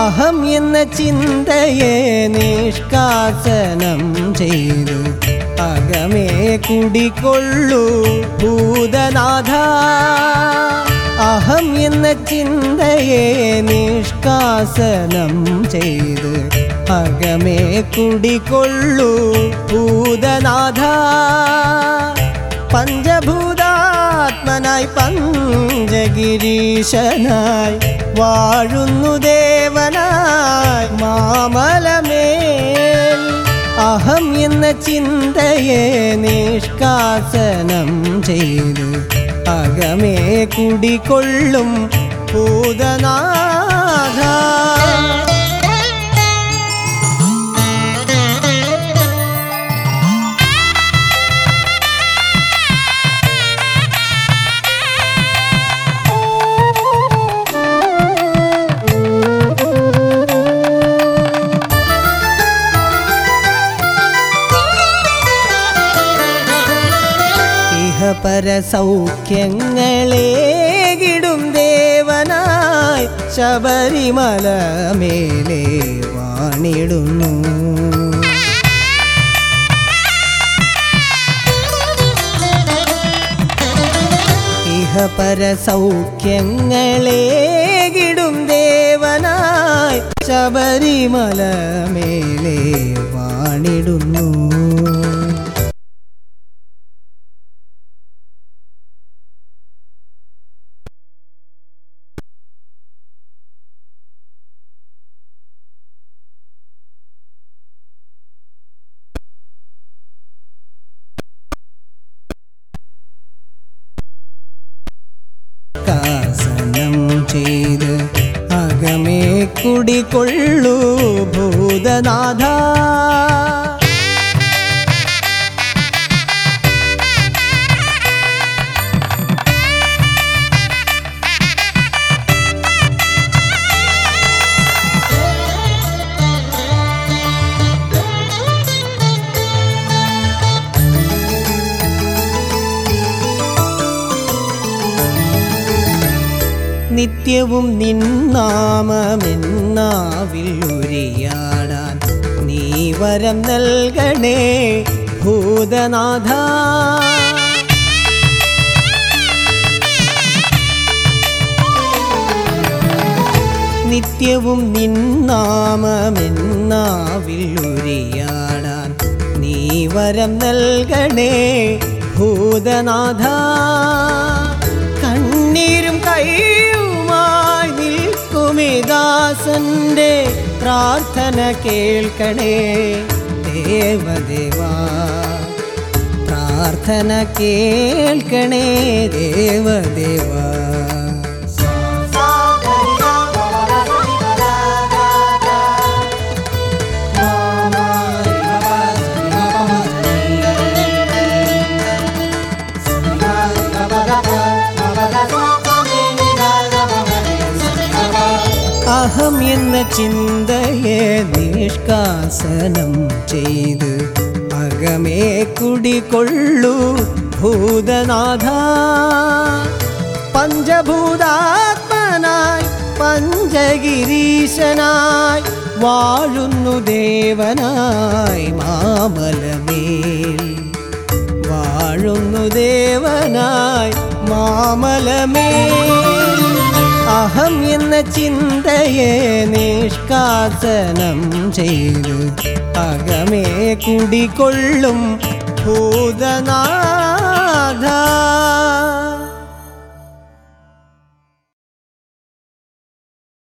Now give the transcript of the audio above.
അഹം എന്ന ചിന്തയെ നിഷ്കാസനം ചെയ്തു അകമേ കുടികൊള്ളു ഭൂതനാഥ അഹം എന്ന ചിന്തയെ നിഷ്കാസനം ചെയ്ത് അകമേ കുടികൊള്ളു ഭൂതനാഥ പഞ്ചഭൂതാത്മനായി പഞ്ചഗിരീശനായി വാഴുന്നു ദേവനായി മാമലമേൽ അഹം എന്ന ചിന്തയെ നിഷ്കാസനം ചെയ്തു അകമേ കുടികൊള്ളും ഭൂതനാഥ ഇഹപര സൗഖ്യങ്ങളേകിടും ദേവനായി ശബരിമല മേലെ വാണിടുന്നു ഇഹപര സൗഖ്യങ്ങളേകിടും ദേവനായി ശബരിമല മേലെ വാണിടുന്നു കാസനം ചെയ്ത് അകമേ കുടികൊള്ളു ഭൂതനാഥ നിത്യവും നിന്നാമെന്നാവിൽ ഉരിയാടാൻ നീ വരം നൽകണേ ഭൂതനാഥ നിത്യവും നിന്നാമെന്നാവിൽ ഉരിയാടാൻ നീ വരം നൽകണേ ഭൂതനാഥ കണ്ണീരും കൈയുമായി നിൽക്കുമിദാസന്റെ പ്രാർത്ഥന കേൾക്കണേ ദേവദേവാ പ്രാർത്ഥന കേൾക്കണേ ദേവദേവാ അഹം എന്ന ചിന്തയെ നിഷ്കാസനം ചെയ്ത് അകമേ കുടികൊള്ളു ഭൂതനാഥ പഞ്ചഭൂതാത്മനായി പഞ്ചഗിരീശനായി വാഴുന്നു ദേവനായി മാമലമേൽ വാഴുന്നു ദേവനായി മാമലമേൽ അഹം എന്ന ചിന്തയെ നിഷ്കാസനം ചെയ്തു അകമേ കുടികൊള്ളും ഭൂതനാഥ